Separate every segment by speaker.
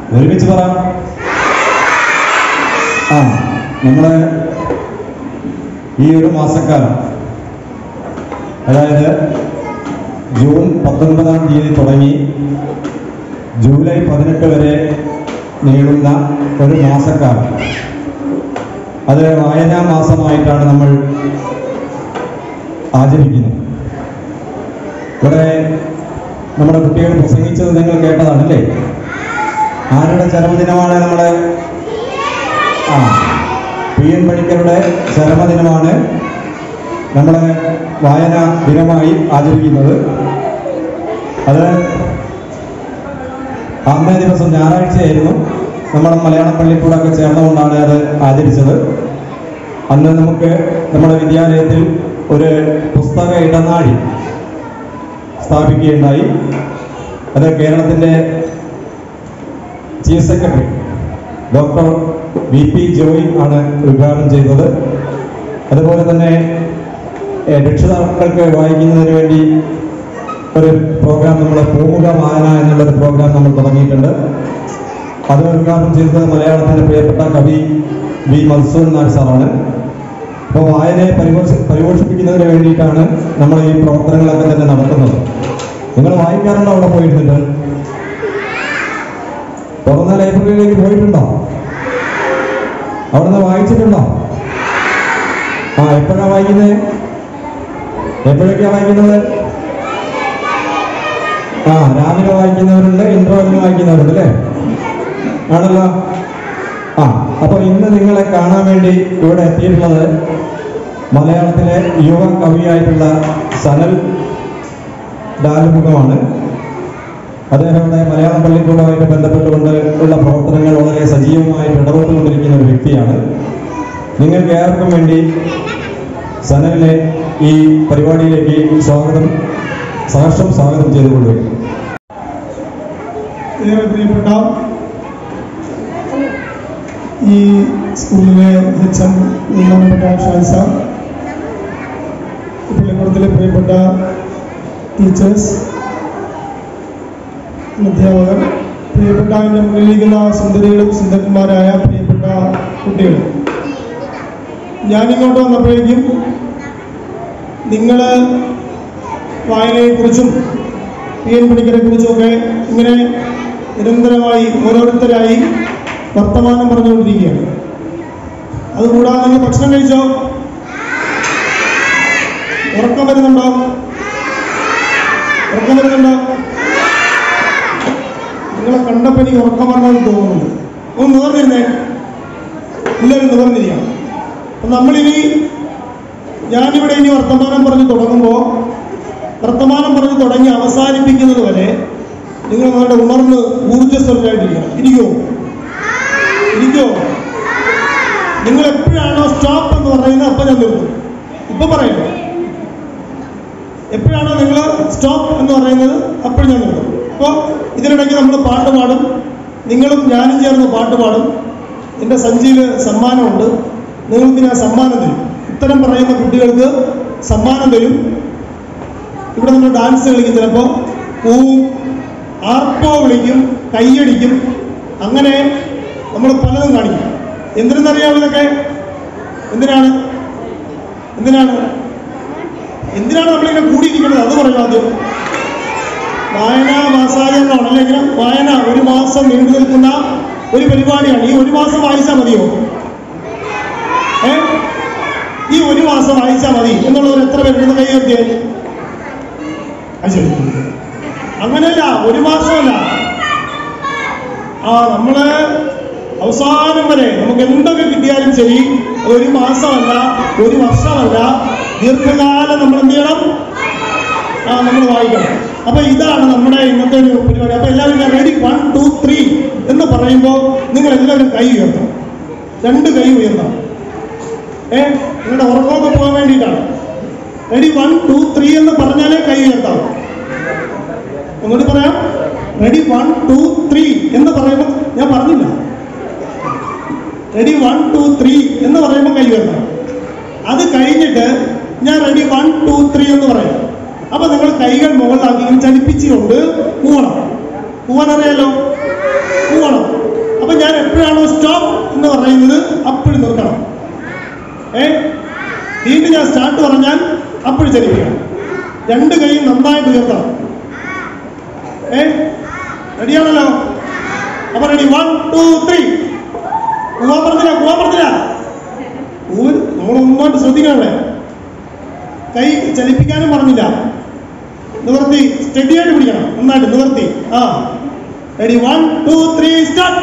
Speaker 1: ഒരുമിച്ച് പറ ആ നമ്മള് ഈ ഒരു മാസക്കാലം അതായത് ജൂൺ പത്തൊൻപതാം തീയതി തുടങ്ങി ജൂലൈ പതിനെട്ട് വരെ നീളുന്ന ഒരു മാസക്കാലം അത് വായനാ മാസമായിട്ടാണ് നമ്മൾ ആചരിക്കുന്നത് ഇവിടെ നമ്മുടെ കുട്ടികൾ പ്രസംഗിച്ചത് നിങ്ങൾ കേട്ടതാണല്ലേ ആരുടെ ചരമദിനമാണ് നമ്മുടെ ആ പി എൻ പണിക്കരുടെ ചരമദിനമാണ് നമ്മുടെ വായനാ ദിനമായി ആചരിക്കുന്നത് അത് അന്നേ ദിവസം ഞായറാഴ്ചയായിരുന്നു നമ്മുടെ മലയാളം പള്ളിക്കൂടൊക്കെ ചേർന്നുകൊണ്ടാണ് അത് ആചരിച്ചത് അന്ന് നമുക്ക് നമ്മുടെ വിദ്യാലയത്തിൽ ഒരു പുസ്തക ഇടനാഴി സ്ഥാപിക്കുകയുണ്ടായി അത് കേരളത്തിൻ്റെ chief secretary doctor V P Joy ആണ് ഉദ്ഘാടനം ചെയ്തത് അതുപോലെ തന്നെ ഏഹ്, രക്ഷിതാക്കൾക്ക് വായിക്കുന്നതിന് വേണ്ടി ഒരു പ്രോഗ്രാം നമ്മൾ പൂമുഖ വായന എന്നുള്ളൊരു പ്രോഗ്രാം നമ്മൾ തുടങ്ങിയിട്ടുണ്ട് അത് ഉദ്ഘാടനം ചെയ്തത് മലയാളത്തിൻ്റെ പ്രിയപ്പെട്ട കവി വി മധുസൂദൻ നായർ സാറാണ് അപ്പോൾ വായനയെ പരിപോഷ പരിപോഷിപ്പിക്കുന്നതിന് വേണ്ടിയിട്ടാണ് നമ്മൾ ഈ പ്രവർത്തനങ്ങളൊക്കെ തന്നെ നടത്തുന്നത് നിങ്ങൾ വായിക്കാറുണ്ടോ അവിടെ പോയിരുന്നിട്ട് തുറന്ന ലൈബ്രറിയിലേക്ക് പോയിട്ടുണ്ടോ അവിടുന്ന് വായിച്ചിട്ടുണ്ടോ ആ എപ്പോഴാ വായിക്കുന്നത് എപ്പോഴൊക്കെയാ വായിക്കുന്നത് ആ രാവിലെ വായിക്കുന്നവരുണ്ട് ഇന്റർവെല്ലിന് വായിക്കുന്നവരുണ്ട് അല്ലേ ആണല്ലോ ആ അപ്പൊ ഇന്ന് നിങ്ങളെ കാണാൻ വേണ്ടി ഇവിടെ എത്തിയിട്ടുള്ളത് മലയാളത്തിലെ യുവ കവിയായിട്ടുള്ള സനൽ ഡാലുമുഖമാണ് അദ്ദേഹം ഇവിടെ മലയാളം പള്ളിക്കൂടവുമായിട്ട് ബന്ധപ്പെട്ടുകൊണ്ട് ഉള്ള പ്രവർത്തനങ്ങൾ വളരെ സജീവമായിട്ട് ഇടപെട്ടുകൊണ്ടിരിക്കുന്ന ഒരു വ്യക്തിയാണ് നിങ്ങൾക്ക് ഏവർക്കും വേണ്ടി സനലിനെ ഈ പരിപാടിയിലേക്ക് സ്വാഗതം സഹർഷം സ്വാഗതം ചെയ്തുകൊള്ളുക
Speaker 2: ഏറെ പ്രിയപ്പെട്ട ഈ സ്കൂളിലെ എച്ച് എം ബഹുമാനപ്പെട്ട ഷാജി സാർ ഈ പള്ളിക്കൂടത്തിലെ പ്രിയപ്പെട്ട ടീച്ചേഴ്സ് അധ്യാപകർ പ്രിയപ്പെട്ട എൻ്റെ മുന്നിലിരിക്കുന്ന സുന്ദരികളും സുന്ദരന്മാരായ പ്രിയപ്പെട്ട കുട്ടികൾ ഞാനിങ്ങോട്ട് വന്നപ്പോഴേക്കും നിങ്ങൾ വായനയെക്കുറിച്ചും പി എൻ പണിക്കരെ കുറിച്ചൊക്കെ ഇങ്ങനെ നിരന്തരമായി ഓരോരുത്തരായി വർത്തമാനം പറഞ്ഞുകൊണ്ടിരിക്കുകയാണ് അതുകൂടാതെ നിങ്ങൾ ഭക്ഷണം കഴിച്ചോ ഉറക്കം വരുന്നുണ്ടോ ഉറക്കം വരുന്നുണ്ടോ നിങ്ങളെ കണ്ടപ്പോൾ എനിക്ക് ഉറക്കം വരണമെന്ന് തോന്നുന്നുണ്ട് ഒന്ന് നിവർന്നിരുന്നേ എല്ലാവരും നിവർന്നിരിക്കണം അപ്പം നമ്മളിനി ഞാനിവിടെ ഇനി വർത്തമാനം പറഞ്ഞ് തുടങ്ങുമ്പോൾ വർത്തമാനം പറഞ്ഞ് തുടങ്ങി അവസാനിപ്പിക്കുന്നത് വരെ നിങ്ങൾ നിങ്ങളുടെ ഉണർന്ന് ഊർജ്ജസ്വലരായിട്ടിരിക്കണം ഇരിക്കോ ഇരിക്കോ നിങ്ങൾ എപ്പോഴാണോ സ്റ്റോപ്പ് എന്ന് പറയുന്നത് അപ്പം ഞാൻ നിർത്തും ഇപ്പൊ പറയട്ടെ എപ്പോഴാണോ നിങ്ങൾ സ്റ്റോപ്പ് എന്ന് പറയുന്നത് അപ്പോൾ ഞാൻ നിർത്തും അപ്പോൾ ഇതിനിടയ്ക്ക് നമ്മൾ പാട്ട് പാടും നിങ്ങളും ഞാനും ചേർന്ന് പാട്ട് പാടും എൻ്റെ സഞ്ചിയിൽ സമ്മാനമുണ്ട് നിങ്ങൾക്ക് ഞാൻ സമ്മാനം തരും ഉത്തരം പറയുന്ന കുട്ടികൾക്ക് സമ്മാനം തരും ഇവിടെ നമ്മൾ ഡാൻസ് കളിക്കും ചിലപ്പോൾ പൂവും ആർപ്പോ വിളിക്കും കൈയടിക്കും അങ്ങനെ നമ്മൾ പലതും കാണിക്കും എന്തിനെന്നറിയാമോ ഇതൊക്കെ എന്തിനാണ് എന്തിനാണ് എന്തിനാണ് നമ്മളിങ്ങനെ കൂടിയിരിക്കുന്നത് അത് പറയും ആദ്യം വായനാ മാസാചരണമാണ് അല്ലെങ്കിൽ വായന ഒരു മാസം നീണ്ടു നിൽക്കുന്ന ഒരു പരിപാടിയാണ് ഈ ഒരു മാസം വായിച്ചാൽ മതിയോ ഏ ഈ ഒരു മാസം വായിച്ചാൽ മതി എന്നുള്ളവർ എത്ര പേരുണ്ടെന്ന് കൈ ഉയർത്തിയേ അത് ശരി അങ്ങനെയല്ല ഒരു മാസമല്ല ആ നമ്മള് അവസാനം വരെ നമുക്ക് എന്തൊക്കെ കിട്ടിയാലും ശരി അത് ഒരു മാസമല്ല ഒരു വർഷമല്ല ദീർഘകാലം നമ്മൾ എന്ത് ചെയ്യണം ആ നമ്മൾ വായിക്കണം അപ്പൊ ഇതാണ് നമ്മുടെ ഇന്നത്തെ ഒരു പരിപാടി അപ്പൊ എല്ലാവരും റെഡി വൺ ടു ത്രീ എന്ന് പറയുമ്പോൾ നിങ്ങൾ എല്ലാവരും കൈ ഉയർത്തണം രണ്ട് കൈ ഉയർത്തണം ഏ നിങ്ങളുടെ ഉറക്കമൊക്കെ പോകാൻ വേണ്ടിയിട്ടാണ് റെഡി വൺ ടു ത്രീ എന്ന് പറഞ്ഞാലേ കൈ ഉയർത്താവും ഒന്നുകൂടി പറയാം റെഡി വൺ ടു ത്രീ എന്ന് പറയുമ്പോൾ ഞാൻ പറഞ്ഞില്ല റെഡി വൺ ടു ത്രീ എന്ന് പറയുമ്പോൾ കൈ ഉയർത്തണം അത് കഴിഞ്ഞിട്ട് ഞാൻ റെഡി വൺ ടു ത്രീ എന്ന് പറയും അപ്പൊ നിങ്ങൾ കൈകൾ മുകളിലാക്കി ഇങ്ങനെ ചലിപ്പിച്ചുകൊണ്ട് പോവണം പോവാൻ അറിയാലോ പോവണം എന്ന് പറയുന്നത് അപ്പോഴും നിർത്തണം ഏ വീണ്ടും ഞാൻ സ്റ്റാർട്ട് പറഞ്ഞാൽ അപ്പോഴും ചലിപ്പിക്കണം രണ്ട് കൈയും നന്നായിട്ട് ഉയർത്തണം ഏ റെഡിയാണല്ലോ അപ്പൊ റെഡി വൺ ടു ത്രീ പോവാൻ പറഞ്ഞില്ല പോവാൻ പറഞ്ഞില്ല ഊര് നമ്മൾ ഒന്നുമായിട്ട് ശ്രദ്ധിക്കണം ഇവിടെ കൈ ചലിപ്പിക്കാനും പറഞ്ഞില്ല നിവർത്തി സ്റ്റഡിയായിട്ട് പിടിക്കണം നന്നായിട്ട് നിവർത്തി ആ ready one two three start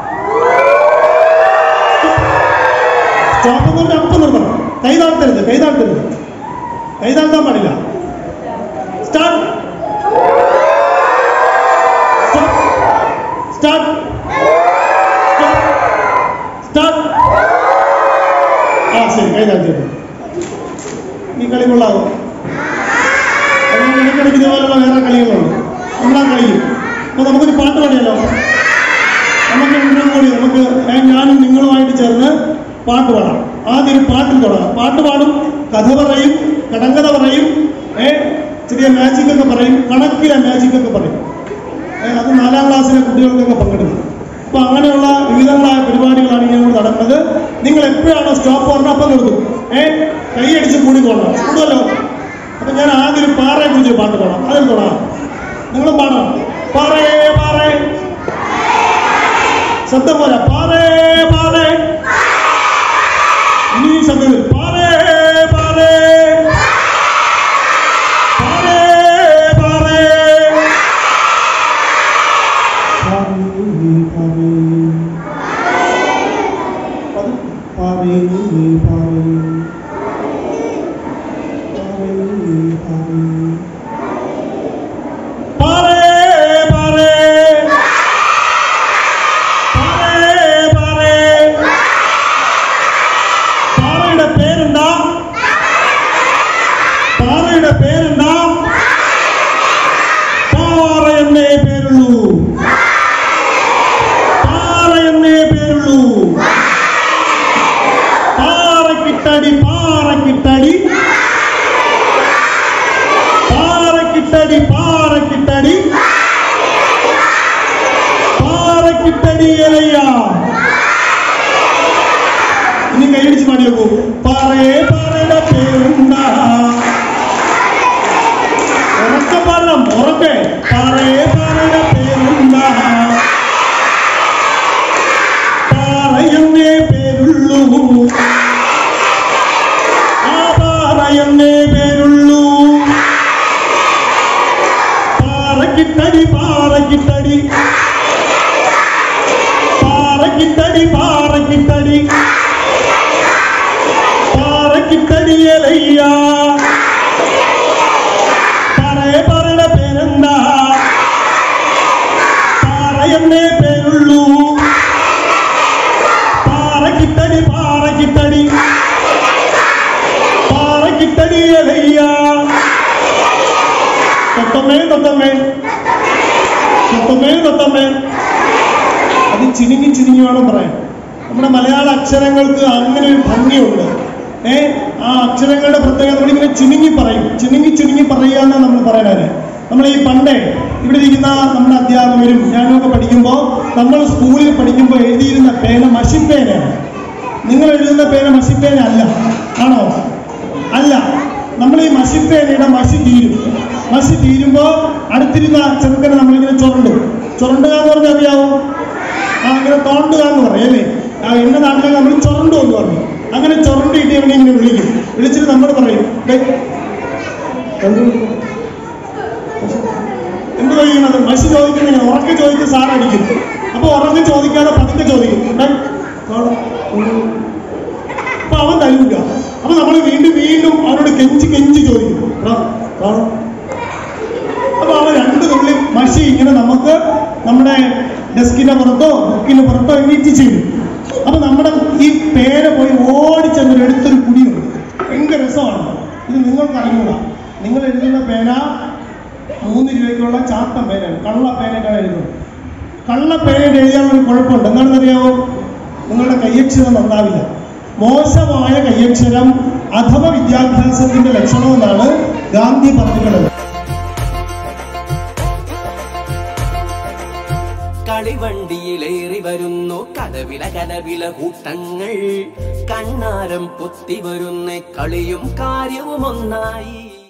Speaker 2: stop കൊണ്ട് അപ്പം നിർത്തണം കൈ താഴ്ത്തരുത് കൈ താഴ്ത്തരുത് കൈ താഴ്ത്താൻ പാടില്ല സ്റ്റാർട്ട് സ്റ്റാർട്ട് സ്റ്റാർട്ട് ആ ശരി കൈ താഴ്ത്തിയിട്ട് ഈ കളി കൊള്ളാവോ അതുകൊണ്ട് ഇടയ്ക്കിടയ്ക്ക് ഇതുപോലുള്ള വേറെ കളികളുണ്ട് നമ്മളാ കളിക്കും അപ്പൊ നമുക്കൊരു പാട്ട് പാടിയല്ലോ നമുക്ക് രണ്ടും കൂടി നമുക്ക് ഏ, ഞാനും നിങ്ങളുമായിട്ട് ചേർന്ന് പാട്ട് പാടാം ആദ്യം ഒരു പാട്ടിൽ തുടങ്ങാം പാട്ട് പാടും കഥ പറയും കടങ്കഥ പറയും ഏ ചെറിയ മാജിക് ഒക്കെ പറയും കണക്കിലെ മാജിക് ഒക്കെ പറയും ഏ, അത് നാലാം ക്ലാസ്സിലെ കുട്ടികൾക്കൊക്കെ പങ്കെടുക്കും അപ്പൊ അങ്ങനെയുള്ള വിവിധങ്ങളായ പരിപാടികളാണ് ഇങ്ങനെ ഇവിടെ നടക്കുന്നത് നിങ്ങൾ എപ്പോഴാണോ സ്റ്റോപ്പ് പറഞ്ഞാൽ അപ്പം നിർത്തും ഏ കൈയടിച്ച് കൂടിക്കോളാം കൂടുമല്ലോ അപ്പൊ ഞാൻ ആദ്യം ഒരു പാറയെ കുറിച്ച് പാട്ട് പാടാം അതിൽ തുടങ്ങാം നിങ്ങളും പാടാം പാറേ പാറേ ശബ്ദം പോലെ പാറേ പാറേ ഇനി ശബ്ദം വരും പാറേ പാറേ പാറേ പാറേ പാറേ പാറേ പാറേ പാറേ പാറയുടെ പേരെന്താ പാറയുടെ പേരെന്താ പാറ എന്നേ പേരുള്ളൂ പാറ എന്നേ പേരുള്ളൂ പാറക്കിട്ടടി പാറക്കിട്ടടി പാറക്കിട്ടടി പാറക്കിട്ടടി പാറക്കിട്ടടി ഇലയ ഇനി കൈയടിച്ച് പാടി നോക്കൂ പാറേ പാറയുടെ പേരുണ്ടാ ഉറക്കെ പാടണം ഉറക്കെ പാറേ പാറയുടെ പേരുണ്ടാ പാറയെന്നേ പേരുള്ളൂ ആ പാറയെന്നേ പേരുള്ളൂ പാറക്കിട്ടടി പാറക്കിട്ടടി പാറക്കിട്ടടി പാറക്കിട്ടടി പാറക്കിട്ടടി ഇലയ്യ പറയ പറയുടെ പേരെന്താ പാറയെന്നേ പേരുള്ളൂ പാറക്കിട്ടടി പാറക്കിട്ടടി പാറക്കിട്ടടി ഇലയ്യ തൊത്തമ്മേ തൊത്തമ്മേ തൊത്തമ്മേ തൊത്തമ്മേ അത് ചിനുങ്ങി ചിനുങ്ങി വേണം പറയാൻ നമ്മുടെ മലയാള അക്ഷരങ്ങൾക്ക് അങ്ങനെ ഒരു ഭംഗിയുണ്ട് ഏ ആ അക്ഷരങ്ങളുടെ പ്രത്യേകത നമ്മളിങ്ങനെ ചുരുങ്ങി പറയും ചുരുങ്ങി ചുരുങ്ങി പറയുക എന്നാണ് നമ്മൾ പറയാനാണ് നമ്മൾ ഈ പണ്ടേ ഇവിടെ ഇരിക്കുന്ന നമ്മുടെ അധ്യാപകരും ഞാനൊക്കെ പഠിക്കുമ്പോൾ നമ്മൾ സ്കൂളിൽ പഠിക്കുമ്പോൾ എഴുതിയിരുന്ന പേന മഷിപ്പേനയാണ് നിങ്ങൾ എഴുതുന്ന പേന മഷിപ്പേന അല്ല ആണോ അല്ല നമ്മൾ ഈ മഷിപ്പേനയുടെ മഷി തീരും മഷി തീരുമ്പോൾ അടുത്തിരുന്ന ചെറുക്കനെ നമ്മളിങ്ങനെ ചുരണ്ടും ചുരണ്ടുക എന്ന് പറഞ്ഞാൽ അറിയാവോ ആ അങ്ങനെ തോണ്ടുക എന്ന് പറയും അല്ലേ ആ എന്റെ നാട്ടിൽ നമ്മൾ ചുരണ്ടു എന്ന് പറഞ്ഞു അങ്ങനെ ചുരണ്ടിയിട്ട് ഇവനെ ഇങ്ങനെ വിളിക്കും വിളിച്ചിട്ട് നമ്മൾ പറയും "ദേ, എന്ത് എന്ത് കഴിയുന്നത് മഷി ചോദിക്കുന്ന ഉറക്കെ ചോദിച്ച് സാർ അടിക്കും അപ്പൊ ഉറക്കെ ചോദിക്കാതെ പതുക്കെ ചോദിക്കും "ദേ, കാണാം, ഉണ്ട്." അപ്പൊ അവൻ തരൂല അപ്പൊ നമ്മൾ വീണ്ടും വീണ്ടും അവനോട് കെഞ്ചി കെഞ്ചി ചോദിക്കും "എടാ, കാണാം." അപ്പൊ അവൻ രണ്ട് തുള്ളി മഷി ഇങ്ങനെ നമുക്ക് നമ്മുടെ ഡെസ്കിന്റെ പുറത്തോ ബുക്കിന്റെ പുറത്തോ എണീറ്റ് ചെയ്യും അപ്പൊ നമ്മുടെ ഈ പേര പോയി ഓടിച്ചെന്ന് എടുത്തൊരു കുടിയുണ്ട് ഭയങ്കര രസമാണ് ഇത് നിങ്ങൾക്ക് അറിഞ്ഞൂടാ നിങ്ങൾ എഴുതുന്ന പേന മൂന്ന് രൂപയ്ക്കുള്ള ചാത്തൻ പേനയാണ് കള്ള പേനയൊക്കെയാണ് എഴുതുന്നത് കള്ള പേനയുടെ എഴുതിയാലുള്ള ഒരു കുഴപ്പമുണ്ട് എന്താണെന്ന് അറിയാമോ നിങ്ങളുടെ കയ്യക്ഷരം നന്നാവില്ല മോശമായ കയ്യക്ഷരം അധമ വിദ്യാഭ്യാസത്തിന്റെ ലക്ഷണമെന്നാണ് ഗാന്ധി പറഞ്ഞിട്ടുള്ളത്
Speaker 3: കളിവണ്ടിയിലേറി വരുന്നു കലവില കലവില കൂട്ടങ്ങൾ കണ്ണാരം പൊത്തി വരുന്ന കളിയും കാര്യവും ഒന്നായി